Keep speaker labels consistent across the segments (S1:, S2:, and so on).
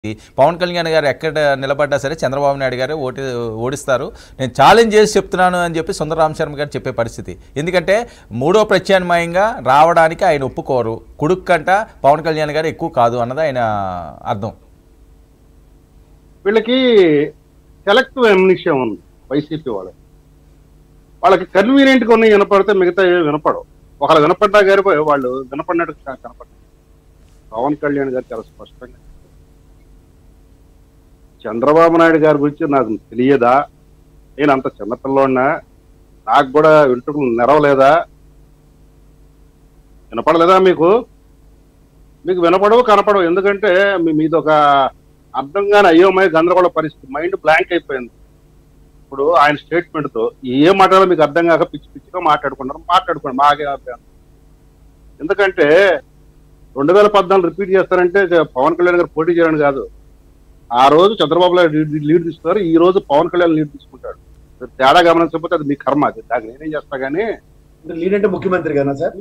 S1: పవన్ కళ్యాణ్ గారు ఎక్కడ నిలబడ్డా సరే చంద్రబాబు నాయుడు గారు ఓటి ఓడిస్తారు నేను ఛాలెంజ్ చేసి చెప్తున్నాను అని చెప్పి సుందరరామ శర్మ గారు చెప్పే పరిస్థితి ఎందుకంటే మూడో ప్రత్యామ్నాయంగా రావడానికి ఆయన ఒప్పుకోరు కుడుక్ కంట పవన్ కళ్యాణ్ గారు ఎక్కువ కాదు అన్నది ఆయన అర్థం
S2: వీళ్ళకి సెలెక్టివ్ ఎమ్నిషియం ఉంది వైసీపీ వాళ్ళకి వాళ్ళకి కన్వీనియంట్ గా ఉన్నాయి వినపడితే మిగతా ఏవి వినపడవు ఒకళ్ళు వినపడ్డా గారి వాళ్ళు వినపడినట్టు కా- కనపడరు పవన్ కళ్యాణ్ గారు చాలా స్పష్టంగా చంద్రబాబు నాయుడు గారి గురించి నాకు తెలియదా నేను అంత చిన్నపిల్లోడినా నాకు కూడా వెంట్రుకలు నెరవలేదా వినపడలేదా మీకు మీకు వినపడవు కనపడవు ఎందుకంటే మీ మీద ఒక అర్థం కాని అయోమయ గందరగోళ పరిస్థితి మైండ్ బ్లాంక్ అయిపోయింది ఇప్పుడు ఆయన స్టేట్మెంట్ తో ఏ మాటలో మీకు అర్థం కాక పిచ్చి పిచ్చిగా మాట్లాడుకున్నారు మాట్లాడుకోండి మాకే అభ్యంతరం ఎందుకంటే రెండు వేల పద్నాలుగు రిపీట్ చేస్తారంటే జ- పవన్ కళ్యాణ్ గారు పోటీ చేయడం కాదు ఆ రోజు చంద్రబాబు నాయుడు లీడ్- లీడ్ తీసుకున్నారు ఈ రోజు పవన్ కళ్యాణ్ లీడ్ తీసుకుంటాడు మీరు తేడా గమనించకపోతే అది మీ కర్మ అది దానికి నేనేం చేస్తా కానీ
S3: లీడ్ అంటే ముఖ్యమంత్రి కదా సార్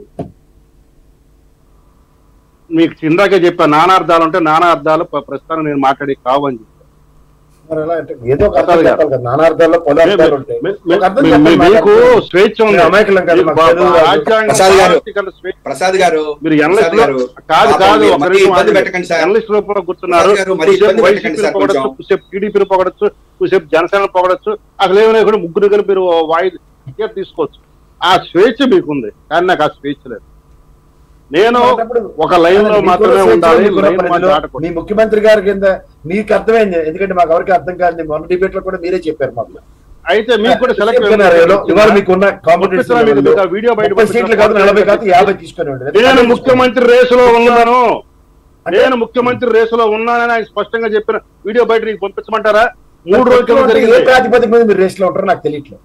S2: మీకు ఇందాకే చెప్పా నానా అర్థాలు ఉంటే నానా అర్థాలు ప్ర- ప్రస్తుతం నేను మాట్లాడి కావు అని చెప్పాను
S3: మరి ఎలా అంటే ఏదో ఒక అర్థం చెప్పాలి కదా నానార్థాల్లో పలు అర్థాలు ఉంటాయి
S2: మీ-
S3: ఒక అర్థం
S2: మీ-
S3: చెప్పండి
S2: మీ- మీకు
S3: మాట్లాడండి.
S2: స్వేచ్ఛ ఉంది
S3: మేము అమాయకులం కాదు,
S2: మీకు
S3: మాకు
S2: బా-
S3: తెలుగు
S2: బా-
S3: రాదు.
S2: రాజ్యాంగం
S4: ప్రసాద్ గారు.
S2: భారతీయ స్వేచ్ఛ
S4: ప్రసాద్ గారు
S2: మీరు
S4: ప్రసాద్
S2: ఎనలిస్ట్
S4: గారు
S2: కాదు
S4: పాపం
S2: కాదు
S4: మీరు
S2: ఒక
S4: మరీ
S2: నిమిషం
S4: ఇబ్బంది
S2: ఆగండి.
S4: పెట్టకండి సార్.
S2: ఎనలిస్ట్ లో కూడా కూర్చున్నారు
S4: ప్రసాద్ గారు మరీ
S2: కొద్దిసేపు
S4: ఇబ్బంది
S2: వైసీపీని
S4: పెట్టకండి సార్
S2: పొగడచ్చు
S4: కొంచెం.
S2: కొద్దిసేపు టీడీపీని పొగడచ్చు కొద్దిసేపు జనసేన పొగడచ్చు అసలు ఏమైనా కూడా ముగ్గురు కలిపి మీరు వాయి టికెట్ తీసుకోవచ్చు ఆ స్వేచ్ఛ మీకుంది కానీ నాకు ఆ స్వేచ్ఛ లేదు నేను
S3: అలాంటప్పుడు
S2: ఒక లైన్ లో
S3: మీకు
S2: మాత్రమే
S3: స్వేచ్ఛ
S2: ఉండాలి
S3: ఉంది కూడా
S2: లైన్ మా
S3: ప్రజలు.
S2: దాటకూడదు.
S3: మీ ముఖ్యమంత్రి గారి కింద మీకు అర్థమైంది ఎందుకంటే మాకు ఎవరికి అర్థం కాదు మొన్న డిబేట్ లో కూడా మీరే చెప్పారు మాకు
S2: అయితే మీకు కూడా సెలెక్ట్
S3: ఇవాళ మీకున్న
S2: పంపిస్తున్నా మీకు మీకు ఆ వీడియో బయట
S3: ముప్పై సీట్లు కాదు నలభై కాదు యాభై తీసుకొని
S2: నేను ముఖ్యమంత్రి రేసులో ఉన్నాను నేను ముఖ్యమంత్రి రేసులో ఉన్నానని ఆయన స్పష్టంగా చెప్పిన వీడియో బయట నీకు పంపించమంటారా మూడు రోజుల కింద
S3: ఏ
S2: జరిగింది
S3: ప్రాతిపదిక మీద మీరు రేస్ లో ఉంటారో నాకు తెలియట్లేదు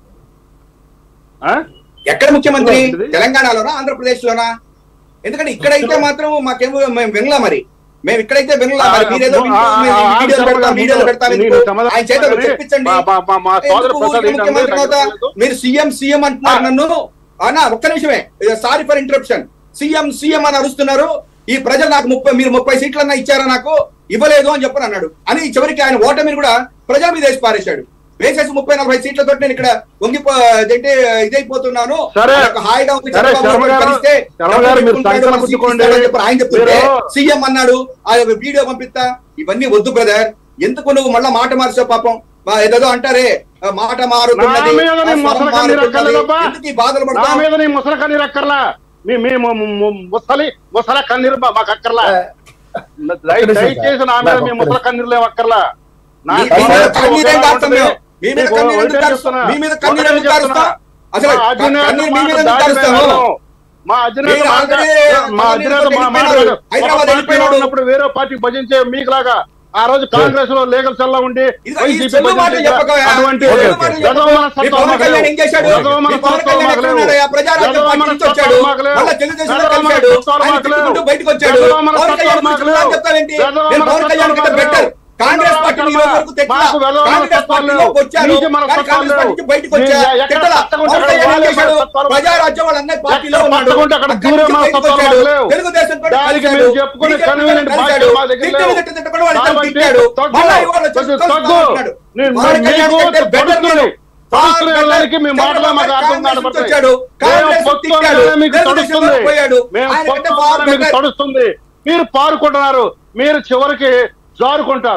S2: ఆ?
S4: ఎక్కడ ముఖ్యమంత్రి
S2: ఏంటిది?
S4: తెలంగాణలోనా ఆంధ్రప్రదేశ్ లోనా ఎందుకంటే ఇక్కడైతే మాత్రం మాకేమో మేము వినలా మరి మేము ఇక్కడైతే వినలా మరి మీరేదో వింటూ మేము
S2: ఆ, ఆ,
S4: వీడియోలు
S2: ఆ,
S4: పెడతాం
S2: ఆ,
S4: వీడియోలు పెడతాం
S2: నేను
S4: ఎందుకు?
S2: సమాధానం
S4: ఆయన చేత
S2: చెప్పాలని
S4: చెప్పించండి
S2: మా- మా- మా- మా సోదర
S4: ఎందుకు
S2: ప్రసాద్
S4: ఊరికే
S2: ఏంటంటే
S4: ముఖ్యమంత్రి
S2: నాకు
S4: అవుతా?
S2: తెలియదు.
S4: మీరు సీఎం సీఎం అంటున్నారు నన్ను అన్నా ఒక్క నిమిషమే sorry for interruption CM CM అని అరుస్తున్నారు ఈ ప్రజలు నాకు ముప్పై మీరు ముప్పై సీట్లన్నా ఇచ్చారా నాకు ఇవ్వలేదు అని చెప్పని అన్నాడు అని చివరికి ఆయన ఓటమిని కూడా ప్రజల మీద వేసి పారేశాడు వేసేసి ముప్పై నలభై సీట్లతో నేను ఇక్కడ వంగిపో అదేంటి ఇదైపోతున్నాను
S2: సరే.
S4: నాకు హాయిగా ఉంది
S2: సరే,
S4: చంద్రబాబు
S2: శర్మ
S4: నాయుడు
S2: గారు,
S4: కలిస్తే
S2: శర్మ
S4: డబ్బులు
S2: గారు మీరు
S4: పెట్టుకుంటాడు,
S2: సంఖ్యలు
S4: మన సీట్లు
S2: పుచ్చుకోండి.
S4: ఇస్తాడని చెప్పి ఆయన చెప్తుంటే
S2: మీరు-
S4: సీఎం అన్నాడు ఆ వీడియో పంపిస్తా ఇవన్నీ వద్దు బ్రదర్ ఎందుకు నువ్వు మళ్ళా మాట మార్చావు పాపం మా ఏదేదో అంటారే ఆ మాట మారుతున్నది
S2: నా మీద నీ
S4: ఆ స్వరం
S2: ముసలి కన్నీరు
S4: మారుతున్నది.
S2: అక్కర్లేదబ్బా.
S4: ఎందుకు ఈ బాధలు
S2: నా
S4: పడతావు
S2: మీద నీ ముసలి కన్నీరు అక్కర్లా మీ మీ ము- ము- ము- ముసలి ముసల కన్నీరు మా- మాకు అక్కర్లా దయ-
S3: ఒక్క నిమిషం
S2: దయచేసి
S3: సార్.
S2: నా మీద
S3: నాకు
S2: మీ
S3: ఒక్క
S2: ముసల
S3: నిమిషం.
S2: కన్నీరు లేవు అక్కర్లా నా
S4: మీ
S3: మీ మీద
S2: కన్నీరు
S4: కన్నీరు ఏం
S2: ఒకేలా
S4: కారుస్తాం
S2: ఉంటుంది.
S4: మేము? మీ మీద
S2: మీకు
S4: కన్నీరు
S2: ఒకటే
S4: ఎందుకు కారుస్తాం?
S2: చెప్తున్నా.
S4: మీ మీద కన్నీరు
S2: ఒకటే
S4: ఎందుకు కారుస్తాం?
S2: చెప్తున్నా.
S4: అసలు
S2: మా అధినేత
S4: కన్నీరు మీ మీద
S2: మాట
S4: ఎందుకు
S2: దాటి
S4: కారుస్తాము?
S2: వెళ్ళను. మా అధినేత
S4: మీరు
S2: మాట
S4: ఆల్రెడీ
S2: మా
S4: కన్నీరు
S2: అధినేత మా మాట
S4: వెళ్ళిపోయినారు.
S2: కాదు. ఒక
S4: హైదరాబాద్
S2: పార్టీలో
S4: వెళ్ళిపోయినాడు.
S2: ఉన్నప్పుడు వేరే పార్టీ భజించే మీకులాగా ఆ రోజు కాంగ్రెస్ లో లీగల్ సెల్ ఉండి
S4: ఇదిగో ఈ
S2: వైసీపీ
S4: చెల్లు మాటలు
S2: భజించే
S4: చెప్పకయ్యా.
S2: అటువంటి
S4: చెల్లు
S3: ఓకే,
S4: మాటలు
S3: ఓకే.
S2: గదవ
S4: చెప్పకు.
S2: మనస్తత్వం
S4: మీ పవన్
S2: మాకు
S4: కళ్యాణ్
S2: లేవు.
S4: ఏం చేశాడు?
S2: గదవ
S4: మీ పవన్
S2: మనస్తత్వం
S4: కళ్యాణ్
S2: మాకు
S4: ఎక్కడ
S2: లేవు.
S4: ఉన్నాడు? ఆ ప్రజారాజ్యం
S2: గదవ
S4: పార్టీ నుంచి
S2: మనస్తత్వం
S4: వచ్చాడు.
S2: మాకు లేవు.
S4: మళ్ళా తెలుగుదేశంలో
S2: గదవ
S4: కలిశాడు.
S2: మనస్తత్వం
S4: ఆయన
S2: మాకు లేవు.
S4: తిట్టుకుంటూ బయటకు వచ్చాడు.
S2: గదవ
S4: పవన్
S2: మనస్తత్వం
S4: కళ్యాణ్
S2: మాకు
S4: గురించి
S2: లేవు.
S4: చెప్తావేంటి?
S2: గదవ
S4: నేను పవన్ కళ్యాణ్
S2: మనస్తత్వం
S4: కంటే
S2: మాకు
S4: బెటర్.
S2: లేవు.
S4: కాంగ్రెస్ పార్టీ ఈ రోజు వరకు తెచ్చలా.
S2: మాకు గదవ
S4: కాంగ్రెస్
S2: మనస్తత్వం
S4: పార్టీలోకి వచ్చారు.
S2: నీతి మనస్తత్వం
S4: కానీ కాంగ్రెస్ పార్టీ నుంచి బయటకు వచ్చా.
S2: లేవు. ఎక్కడ
S4: తెచ్చలా.
S2: పచ్చగుంటే
S4: పవన్ కళ్యాణ్ ఏం
S2: అక్కడ
S4: చేశాడు?
S2: మనస్తత్వం
S4: ప్రజారాజ్యం వాళ్ళ అన్నయ్య పార్టీలో
S2: ఎక్కడ
S4: ఉన్నాడు.
S2: పచ్చగుంటే అక్కడ
S4: అక్కడి
S2: దూరం
S4: నుంచి బయటకు
S2: మనస్తత్వం
S4: వచ్చాడు.
S2: లేవు.
S4: తెలుగుదేశం పార్టీ
S2: దానికి
S4: కలిశాడు.
S2: మీరు చెప్పుకునే
S4: బీజేపీ
S2: కన్వీనియంట్
S4: కలిశాడు.
S2: భాషలు మా దగ్గర
S4: తిట్టిన
S2: లేవు.
S4: తిట్టిన తిట్టకుండా వాడు ఇతను
S2: కాబట్టి
S4: తిట్టాడు.
S2: తగ్గు.
S4: మళ్ళా ఇవాళ వచ్చి
S2: తగ్గు,
S4: చూస్తా
S2: తగ్గు.
S4: అంటున్నాడు.
S2: నేను-
S4: పవన్ కళ్యాణ్
S2: మీకు
S4: కంటే better
S2: తడుస్తుంది.
S4: మీరు.
S2: తడుస్తుంది వెళ్ళడానికి మీ మాటలో మాకు అర్థం
S4: కాంగ్రెస్ నుంచి
S2: కానపడతాయి.
S4: వచ్చాడు. కాంగ్రెస్
S2: మేము పొత్తులోనే
S4: తిట్టాడు.
S2: మీకు
S4: తెలుగుదేశంలో
S2: తడుస్తుంది.
S4: పోయాడు.
S2: మేము
S4: ఆయన కంటే
S2: పొత్తులోనే
S4: far
S2: మీకు
S4: better.
S2: తడుస్తుంది మీరు పారుకుంటున్నారు మీరు చివరికి జారుకుంటారు